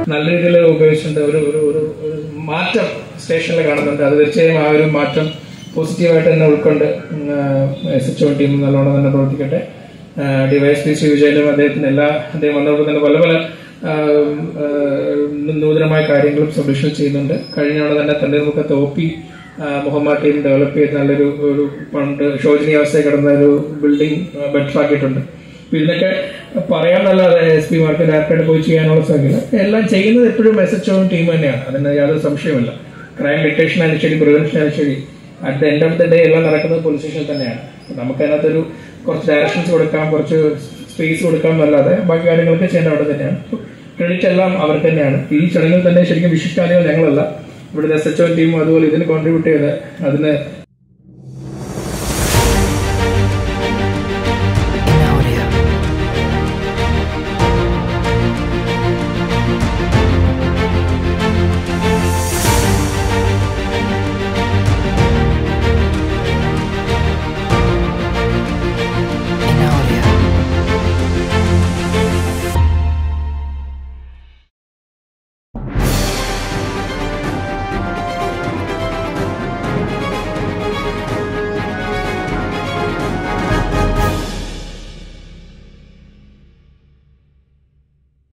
നല്ല രീതിയിൽ ഉപയോഗിച്ചിട്ടുണ്ട് ഒരു ഒരു ഒരു ഒരു മാറ്റം സ്റ്റേഷനിൽ കാണുന്നുണ്ട് അത് തീർച്ചയായും ആ ഒരു മാറ്റം പോസിറ്റീവായിട്ട് തന്നെ ഉൾക്കൊണ്ട് എസ് എച്ച് ഒ ടീം നല്ലോണം തന്നെ പ്രവർത്തിക്കട്ടെ ഡിവൈഎസ്പി ശ്രീ വിജയനും അദ്ദേഹത്തിന് എല്ലാ അദ്ദേഹം വന്നപ്പോൾ തന്നെ പല പല ആ, ആ, നൂതനമായ കാര്യങ്ങളും സൊല്യൂഷൻ ചെയ്യുന്നുണ്ട് കഴിഞ്ഞ തവണ തന്നെ തണ്ണീർമുഖത്ത് O P Muhammad team develop ചെയ്ത് നല്ലൊരു ഒരു പണ്ട് ശോചനീയാവസ്ഥയിൽ കിടന്ന ഒരു ബിൽഡിംഗ് ബെറ്റർ ആക്കിയിട്ടുണ്ട് അപ്പൊ ഇതിനൊക്കെ പറയാനല്ലാതെ എസ് പി മാർക്ക് ഡയറക്റ്റായിട്ട് പോയി ചെയ്യാനുള്ള സാധ്യത എല്ലാം ചെയ്യുന്നത് എപ്പോഴും എസ് എച്ച് ഒ ടീം തന്നെയാണ് അതിന് യാതൊരു സംശയമില്ല ക്രൈം ഡിറ്റക്ഷൻ ആയാലും ശരി പ്രിവെൻഷൻ ആയാലും ശരി at the end of the day എല്ലാം നടക്കുന്നത് പോലീസ് സ്റ്റേഷൻ തന്നെയാണ് അപ്പൊ നമുക്ക് അതിനകത്തൊരു കുറച്ച് ഡയറക്ഷൻസ് കൊടുക്കാം കുറച്ച് സ്പേസ് കൊടുക്കാം എന്നല്ലാതെ ബാക്കി കാര്യങ്ങളൊക്കെ ചെയ്യേണ്ട അവിടെ തന്നെയാണ് ക്രെഡിറ്റ് എല്ലാം അവർക്ക് തന്നെയാണ് ഈ ചടങ്ങിൽ തന്നെ ശരിക്കും വിശിഷ്ടാലികൾ ഞങ്ങളല്ല ഇവിടുത്തെ എസ് എച്ച് ഒ ടീമും അതുപോലെ ഇതിന് കോൺട്രിബ്യൂട്ട് ചെയ്ത് അതിന്